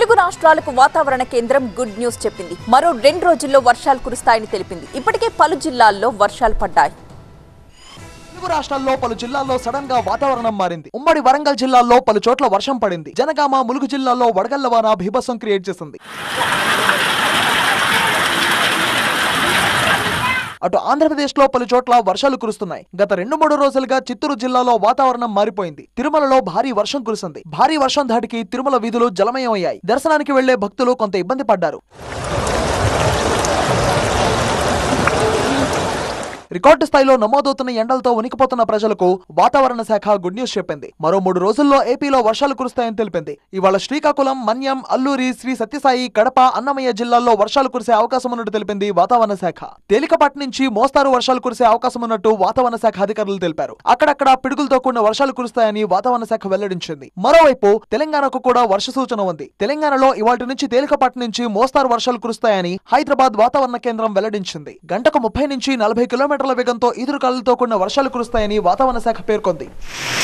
తెలుగు రాష్ట్రాలకు వాతావరణ కేంద్రం గుడ్ న్యూస్ చెప్పింది మరో రెండు రోజుల్లో వర్షాలు కురుస్తాయని తెలిపింది ఇప్పటికే పలు జిల్లాల్లో వర్షాలు పడ్డాయి తెలుగు రాష్ట్రాల్లో పలు జిల్లాల్లో సడన్ గా వాతావరణం మారింది ఉమ్మడి వరంగల్ జిల్లాలో పలు చోట్ల వర్షం పడింది జనగామ ములుగు జిల్లాల్లో వడగళ్ల వాన భీభత్సం క్రియేట్ చేసింది అటు ఆంధ్రప్రదేశ్ లో పలు చోట్ల వర్షాలు కురుస్తున్నాయి గత రెండు మూడు రోజులుగా చిత్తూరు జిల్లాలో వాతావరణం మారిపోయింది తిరుమలలో భారీ వర్షం కురిసింది భారీ వర్షం ధాటికి తిరుమల వీధులు జలమయం అయ్యాయి దర్శనానికి వెళ్లే భక్తులు కొంత ఇబ్బంది పడ్డారు రికార్డు స్థాయిలో నమోదవుతున్న ఎండలతో ఉనికిపోతున్న ప్రజలకు వాతావరణ శాఖ గుడ్ న్యూస్ చెప్పింది మరో మూడు రోజుల్లో ఏపీలో వర్షాలు కురుస్తాయని తెలిపింది ఇవాళ శ్రీకాకుళం మన్యం అల్లూరి శ్రీ సత్యసాయి కడప అన్నమయ్య జిల్లాల్లో వర్షాలు కురిసే అవకాశం ఉన్నట్టు తెలిపింది వాతావరణ శాఖ తేలికపాటి నుంచి మోస్తారు వర్షాలు కురిసే అవకాశం ఉన్నట్టు వాతావరణ శాఖ అధికారులు తెలిపారు అక్కడక్కడ పిడుగులతో కూడిన వర్షాలు కురుస్తాయని వాతావరణ శాఖ వెల్లడించింది మరోవైపు తెలంగాణకు కూడా వర్ష సూచన ఉంది తెలంగాణలో ఇవాటి నుంచి తేలికపాటి నుంచి మోస్తారు వర్షాలు కురుస్తాయని హైదరాబాద్ వాతావరణ కేంద్రం వెల్లడించింది గంటకు ముప్పై నుంచి నలభై కిలోమీటర్ల వేగంతో ఈదురుగాలులతో కూడిన వర్షాలు కురుస్తాయని వాతావరణ శాఖ పేర్కొంది